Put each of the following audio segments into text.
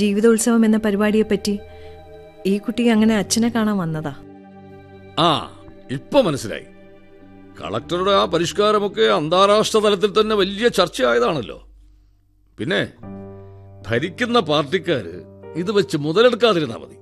ജീവിതോത്സവം എന്ന പരിപാടിയെപ്പറ്റി ഈ കുട്ടി അങ്ങനെ അച്ഛനെ കാണാൻ വന്നതാ ആ ഇപ്പൊ മനസ്സിലായി കളക്ടറുടെ ആ പരിഷ്കാരമൊക്കെ അന്താരാഷ്ട്ര തലത്തിൽ തന്നെ വലിയ ചർച്ചയായതാണല്ലോ പിന്നെ ഭരിക്കുന്ന പാർട്ടിക്കാര് ഇത് വെച്ച് മുതലെടുക്കാതിരുന്നാ മതി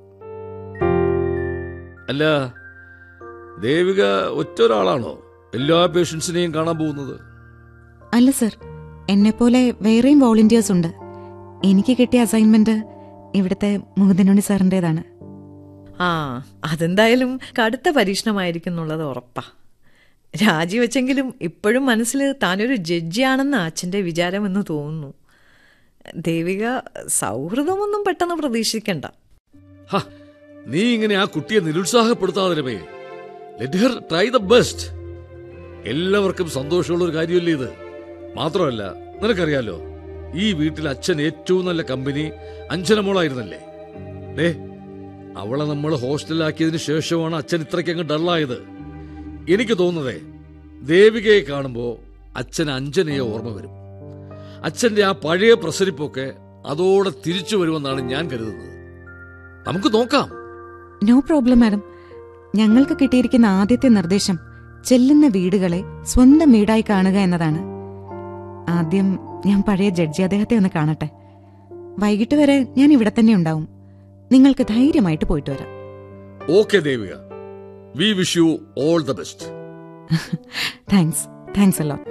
അല്ല ദേവിക ഒറ്റ ഒരാളാണോ എല്ലാ പേഷ്യൻസിനെയും കാണാൻ പോകുന്നത് അല്ല സർ എന്നെപ്പോലെ വേറെയും വോളണ്ടിയേഴ്സ് ഉണ്ട് എനിക്ക് കിട്ടിയ അസൈൻമെന്റ് ഇവിടുത്തെ മുകുന്ദനുണ്ണി സാറിൻ്റെതാണ് ആ അതെന്തായാലും കടുത്ത പരീക്ഷണമായിരിക്കും എന്നുള്ളത് ഉറപ്പാ രാജിവെച്ചെങ്കിലും ഇപ്പോഴും മനസ്സിൽ താനൊരു ജഡ്ജിയാണെന്ന് അച്ഛൻ്റെ വിചാരമെന്ന് തോന്നുന്നു ദേവിക സൗഹൃദമൊന്നും പെട്ടെന്ന് പ്രതീക്ഷിക്കണ്ട ഹ, നീ ഇങ്ങനെ ആ കുട്ടിയെ നിരുത്സാഹപ്പെടുത്താതെ രമേ let her try the best എല്ലാവർക്കും സന്തോഷമുള്ള ഒരു കാര്യമല്ലേ ഇത് മാത്രമല്ല നിനക്കറിയാലോ ഈ വീട്ടിൽ അച്ഛൻ ഏറ്റവും നല്ല കമ്പനി അഞ്ജനമോളായിരുന്നല്ലേ ഡേ അവളെ നമ്മൾ ഹോസ്റ്റലിലാക്കിയതിനു ശേഷമാണ് അച്ഛൻ ഇത്രയ്ക്ക് അങ്ങ് ഡള്ളായത് എനിക്ക് തോന്നുന്നതേ ദേവികയെ കാണുമ്പോ അച്ഛൻ അഞ്ജനയെ ഓർമ്മ വരും അച്ഛന്റെ ആ പഴയ പ്രസരിപ്പൊക്കെ അതോടെ തിരിച്ചു വരുമെന്നാണ് ഞാൻ കരുതുന്നത് നമുക്ക് നോക്കാം നോ പ്രോബ്ലം മാഡം ഞങ്ങൾക്ക് കിട്ടിയിരിക്കുന്ന ആദ്യത്തെ നിർദ്ദേശം ചെല്ലുന്ന വീടുകളെ സ്വന്തം വീടായി കാണുക എന്നതാണ് ആദ്യം ഞാൻ പഴയ ജഡ്ജി അദ്ദേഹത്തെ ഒന്ന് കാണട്ടെ വൈകിട്ട് വരെ ഞാൻ ഇവിടെ തന്നെ ഉണ്ടാവും നിങ്ങൾക്ക് ധൈര്യമായിട്ട് പോയിട്ട് വരാം okay Devika we wish you all the best thanks thanks അല്ലോ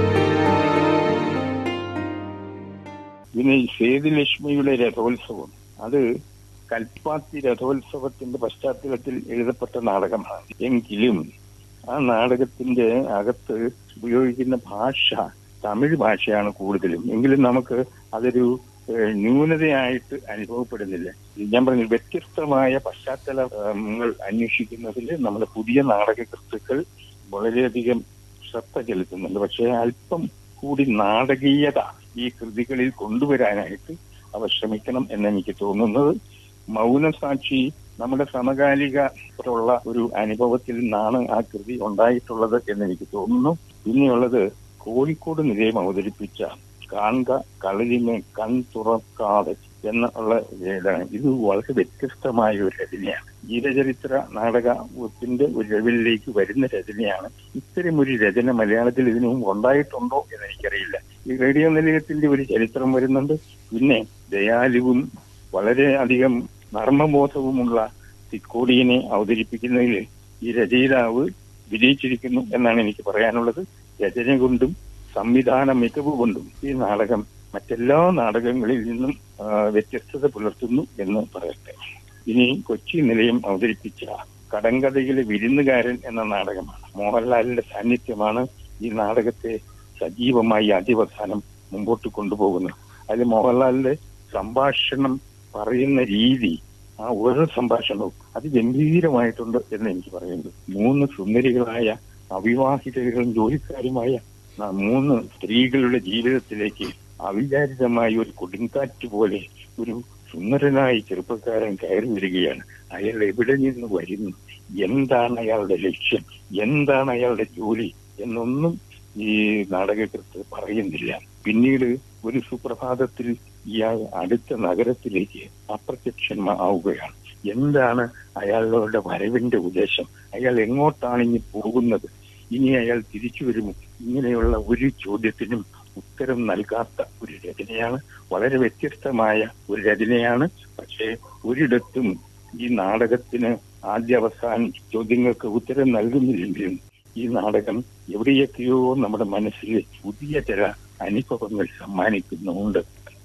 പിന്നെ ഈ സേതുലക്ഷ്മിയുടെ രഥോത്സവം അത് കൽപ്പാത്തി രഥോത്സവത്തിന്റെ പശ്ചാത്തലത്തിൽ എഴുതപ്പെട്ട നാടകമാണ് എങ്കിലും ആ നാടകത്തിന്റെ അകത്ത് ഉപയോഗിക്കുന്ന ഭാഷ തമിഴ് ഭാഷയാണ് കൂടുതലും എങ്കിലും നമുക്ക് അതൊരു ഏഹ്, ന്യൂനതയായിട്ട് അനുഭവപ്പെടുന്നില്ല ഞാൻ പറഞ്ഞു വ്യത്യസ്തമായ പശ്ചാത്തലങ്ങൾ അന്വേഷിക്കുന്നതിൽ നമ്മുടെ പുതിയ നാടകകൃത്തുക്കൾ വളരെയധികം ശ്രദ്ധ ചെലുത്തുന്നുണ്ട് പക്ഷേ അല്പം കൂടി നാടകീയത ഈ കൃതികളിൽ കൊണ്ടുവരാനായിട്ട് അവർ ശ്രമിക്കണം എന്നെനിക്ക് തോന്നുന്നത് മൗനസാക്ഷി നമ്മുടെ സമകാലികത്തുള്ള ഒരു അനുഭവത്തിൽ നിന്നാണ് ആ കൃതി ഉണ്ടായിട്ടുള്ളത് എന്നെനിക്ക് തോന്നുന്നു പിന്നെയുള്ളത് കോഴിക്കോട് നിലയം അവതരിപ്പിച്ച കാൺക കളരിമേ കൺ തുറക്കാതെ എന്നുള്ള ഇതാണ് ഇത് വളരെ വ്യത്യസ്തമായ ഒരു രചനയാണ് ജീവചരിത്ര നാടകത്തിന്റെ ഒരു ലെവലിലേക്ക് വരുന്ന രചനയാണ് ഇത്തരം ഒരു രചന മലയാളത്തിൽ ഇതിനു മുമ്പ് ഉണ്ടായിട്ടുണ്ടോ എന്ന് എനിക്കറിയില്ല ഈ റേഡിയോ നിലയത്തിന്റെ ഒരു ചരിത്രം വരുന്നുണ്ട് പിന്നെ ദയാലുവും വളരെ അധികം നർമ്മബോധവുമുള്ള തിക്കോടിയനെ അവതരിപ്പിക്കുന്നതിൽ ഈ രചയിതാവ് വിജയിച്ചിരിക്കുന്നു എന്നാണ് എനിക്ക് പറയാനുള്ളത് രചന കൊണ്ടും സംവിധാന മികവ് കൊണ്ടും ഈ നാടകം മറ്റെല്ലാ നാടകങ്ങളിൽ നിന്നും ആ, വ്യത്യസ്തത പുലർത്തുന്നു എന്ന് പറയട്ടെ ഇനി കൊച്ചി നിലയം അവതരിപ്പിച്ച കടങ്കഥയിലെ വിരുന്നുകാരൻ എന്ന നാടകമാണ് മോഹൻലാലിന്റെ സാന്നിധ്യമാണ് ഈ നാടകത്തെ സജീവമായി അതിവസാനം മുമ്പോട്ട് കൊണ്ടുപോകുന്നത് അതിൽ മോഹൻലാലിന്റെ സംഭാഷണം പറയുന്ന രീതി ആ ഓരോ സംഭാഷണവും അത് ഗംഭീരമായിട്ടുണ്ട് എന്ന് എനിക്ക് പറയുന്നത് മൂന്ന് സുന്ദരികളായ അവിവാഹിതരും ജോലിക്കാരുമായ ആ മൂന്ന് സ്ത്രീകളുടെ ജീവിതത്തിലേക്ക് അവിചാരിതമായ ഒരു കൊടുങ്കാറ്റ് പോലെ ഒരു സുന്ദരനായ ചെറുപ്പക്കാരൻ കയറി വരികയാണ് അയാൾ എവിടെ നിന്ന് വരുന്നു എന്താണ് അയാളുടെ ലക്ഷ്യം എന്താണ് അയാളുടെ ജോലി എന്നൊന്നും ഈ നാടകകൃത്ത് പറയുന്നില്ല പിന്നീട് ഒരു സുപ്രഭാതത്തിൽ ഇയാൾ അടുത്ത നഗരത്തിലേക്ക് അപ്രത്യക്ഷമാവുകയാണ് എന്താണ് അയാളുടെ വരവിന്റെ ഉദ്ദേശം അയാൾ എങ്ങോട്ടാണ് ഇനി പോകുന്നത് ഇനി അയാൾ തിരിച്ചു വരുമോ ഇങ്ങനെയുള്ള ഒരു ചോദ്യത്തിനും ഉത്തരം നൽകാത്ത ഒരു രചനയാണ് വളരെ വ്യത്യസ്തമായ ഒരു രചനയാണ് പക്ഷേ ഒരിടത്തും ഈ നാടകത്തിന് ആദ്യ അവസാനം ചോദ്യങ്ങൾക്ക് ഉത്തരം നൽകുന്നില്ലെങ്കിലും ഈ നാടകം എവിടെയൊക്കെയോ നമ്മുടെ മനസ്സിൽ പുതിയ ചില അനുഭവങ്ങൾ സമ്മാനിക്കുന്നുണ്ട്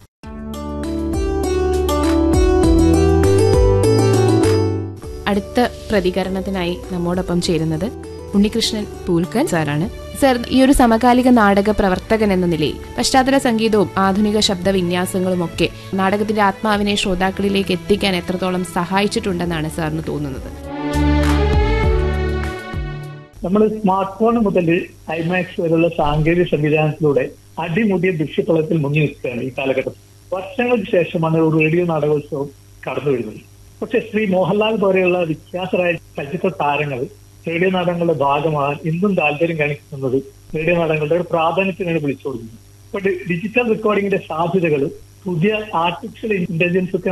അടുത്ത പ്രതികരണത്തിനായി നമ്മോടൊപ്പം ചേരുന്നത് ഉണ്ണികൃഷ്ണൻ പൂൽക്കൽ സാറാണ് സർ ഈ ഒരു സമകാലിക നാടക പ്രവർത്തകൻ എന്ന നിലയിൽ പശ്ചാത്തല സംഗീതവും ആധുനിക ശബ്ദ വിന്യാസങ്ങളും ഒക്കെ നാടകത്തിന്റെ ആത്മാവിനെ ശ്രോതാക്കളിലേക്ക് എത്തിക്കാൻ എത്രത്തോളം സഹായിച്ചിട്ടുണ്ടെന്നാണ് സാറിന് തോന്നുന്നത് നമ്മൾ സ്മാർട്ട് ഫോൺ മുതൽ ഐമാക്സ് വരെയുള്ള സാങ്കേതിക സംവിധാനത്തിലൂടെ അടിമുടിയ ദൃശ്യതലത്തിൽ മുങ്ങി നിൽക്കുകയാണ് ഈ കാലഘട്ടത്തിൽ വർഷങ്ങൾക്ക് ശേഷമാണ് ഒരു റേഡിയോ നാടകോത്സവം കടന്നു വരുന്നത് പക്ഷെ ശ്രീ മോഹൻലാൽ പോലെയുള്ള വിഖ്യാതരായ ചലച്ചിത്ര താരങ്ങൾ റേഡിയോ നാടകങ്ങളുടെ ഭാഗമാകാൻ ഇന്നും താല്പര്യം കാണിക്കുന്നത് റേഡിയോ നാടകങ്ങളുടെ ഒരു പ്രാധാന്യത്തിനാണ് വിളിച്ചു കൊടുക്കുന്നത് ഇപ്പൊ ഡിജിറ്റൽ റെക്കോർഡിംഗിന്റെ സാധ്യതകൾ പുതിയ ആർട്ടിഫിഷ്യൽ ഇന്റലിജൻസ് ഒക്കെ